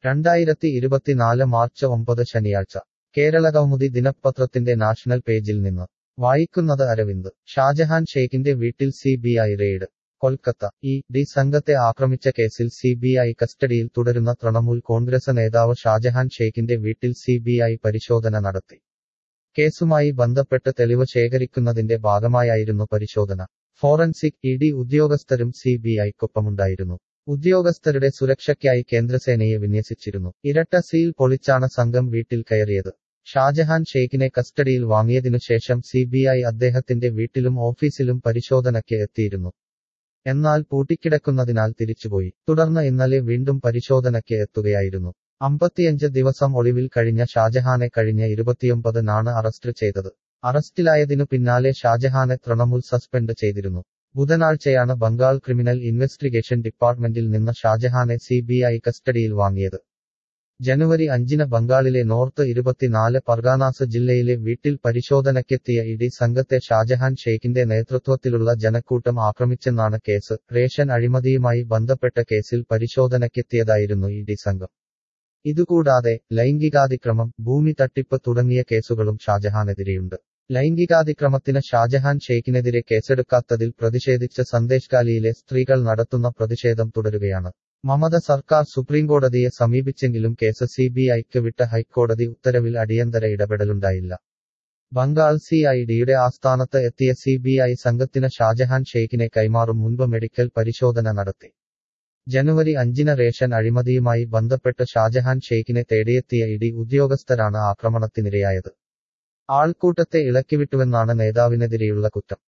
രണ്ടായിരത്തി ഇരുപത്തിനാല് മാർച്ച് ഒമ്പത് ശനിയാഴ്ച കേരളകൗമുദി ദിനപത്രത്തിന്റെ നാഷണൽ പേജിൽ നിന്ന് വായിക്കുന്നത് അരവിന്ദ് ഷാജഹാൻ ഷെയ്ഖിന്റെ വീട്ടിൽ C B I raid Kolkata E D സംഘത്തെ ആക്രമിച്ച കേസിൽ സി ബി ഐ കസ്റ്റഡിയിൽ തുടരുന്ന തൃണമൂൽ കോൺഗ്രസ് നേതാവ് ഷാജഹാൻ ഷെയ്ഖിന്റെ വീട്ടിൽ സി ബി ഐ പരിശോധന നടത്തി കേസുമായി ബന്ധപ്പെട്ട് തെളിവ് ശേഖരിക്കുന്നതിന്റെ ഭാഗമായായിരുന്നു പരിശോധന ഫോറൻസിക് ഇ ഡി ഉദ്യോഗസ്ഥരും സി ബി ഐക്കൊപ്പമുണ്ടായിരുന്നു ഉദ്യോഗസ്ഥരുടെ സുരക്ഷയ്ക്കായി കേന്ദ്രസേനയെ വിന്യസിച്ചിരുന്നു ഇരട്ട സീൽ പൊളിച്ചാണ് സംഘം വീട്ടിൽ കയറിയത് ഷാജഹാൻ ഷെയ്ഖിനെ കസ്റ്റഡിയിൽ വാങ്ങിയതിനു ശേഷം സി ബി ഐ അദ്ദേഹത്തിന്റെ വീട്ടിലും ഓഫീസിലും പരിശോധനയ്ക്ക് എത്തിയിരുന്നു എന്നാൽ പൂട്ടിക്കിടക്കുന്നതിനാൽ തിരിച്ചുപോയി തുടർന്ന് ഇന്നലെ വീണ്ടും പരിശോധനയ്ക്ക് എത്തുകയായിരുന്നു അമ്പത്തിയഞ്ച് ദിവസം ഒളിവിൽ കഴിഞ്ഞ ഷാജഹാനെ കഴിഞ്ഞ ഇരുപത്തിയൊമ്പതിനാണ് അറസ്റ്റ് ചെയ്തത് അറസ്റ്റിലായതിനു പിന്നാലെ ഷാജഹാനെ തൃണമൂൽ സസ്പെൻഡ് ചെയ്തിരുന്നു ബുധനാഴ്ചയാണ് ബംഗാൾ ക്രിമിനൽ ഇൻവെസ്റ്റിഗേഷൻ ഡിപ്പാർട്ട്മെന്റിൽ നിന്ന് ഷാജഹാനെ സി ബി ഐ കസ്റ്റഡിയിൽ വാങ്ങിയത് ജനുവരി അഞ്ചിന് ബംഗാളിലെ നോർത്ത് ഇരുപത്തിനാല് പർഗാനാസ് ജില്ലയിലെ വീട്ടിൽ പരിശോധനയ്ക്കെത്തിയ ഇഡി സംഘത്തെ ഷാജഹാൻ ഷെയ്ഖിന്റെ നേതൃത്വത്തിലുള്ള ജനക്കൂട്ടം ആക്രമിച്ചെന്നാണ് കേസ് റേഷൻ അഴിമതിയുമായി ബന്ധപ്പെട്ട കേസിൽ പരിശോധനയ്ക്കെത്തിയതായിരുന്നു ഇഡി സംഘം ഇതുകൂടാതെ ലൈംഗികാതിക്രമം ഭൂമി തട്ടിപ്പ് തുടങ്ങിയ കേസുകളും ഷാജഹാനെതിരെയുണ്ട് ലൈംഗികാതിക്രമത്തിന് ഷാജഹാൻ ഷെയ്ഖിനെതിരെ കേസെടുക്കാത്തതിൽ പ്രതിഷേധിച്ച് സന്ദേശകാലിയിലെ സ്ത്രീകൾ നടത്തുന്ന പ്രതിഷേധം തുടരുകയാണ് മമത സർക്കാർ സുപ്രീംകോടതിയെ സമീപിച്ചെങ്കിലും കേസ് സി ബി ഐക്ക് വിട്ട ഹൈക്കോടതി ഉത്തരവിൽ അടിയന്തര ഇടപെടലുണ്ടായില്ല ബംഗാൾ സി ഐ ഡിയുടെ ആസ്ഥാനത്ത് എത്തിയ സി ബി ഐ സംഘത്തിന് ഷാജഹാൻ ഷെയ്ഖിനെ കൈമാറും മുൻപ് മെഡിക്കൽ പരിശോധന നടത്തി ജനുവരി അഞ്ചിന് റേഷൻ അഴിമതിയുമായി ബന്ധപ്പെട്ട് ഷാജഹാൻ ഷെയ്ഖിനെ തേടിയെത്തിയ ഇഡി ഉദ്യോഗസ്ഥരാണ് ആക്രമണത്തിനിരയായത് ആൾക്കൂട്ടത്തെ ഇളക്കിവിട്ടുവെന്നാണ് നേതാവിനെതിരെയുള്ള കുറ്റം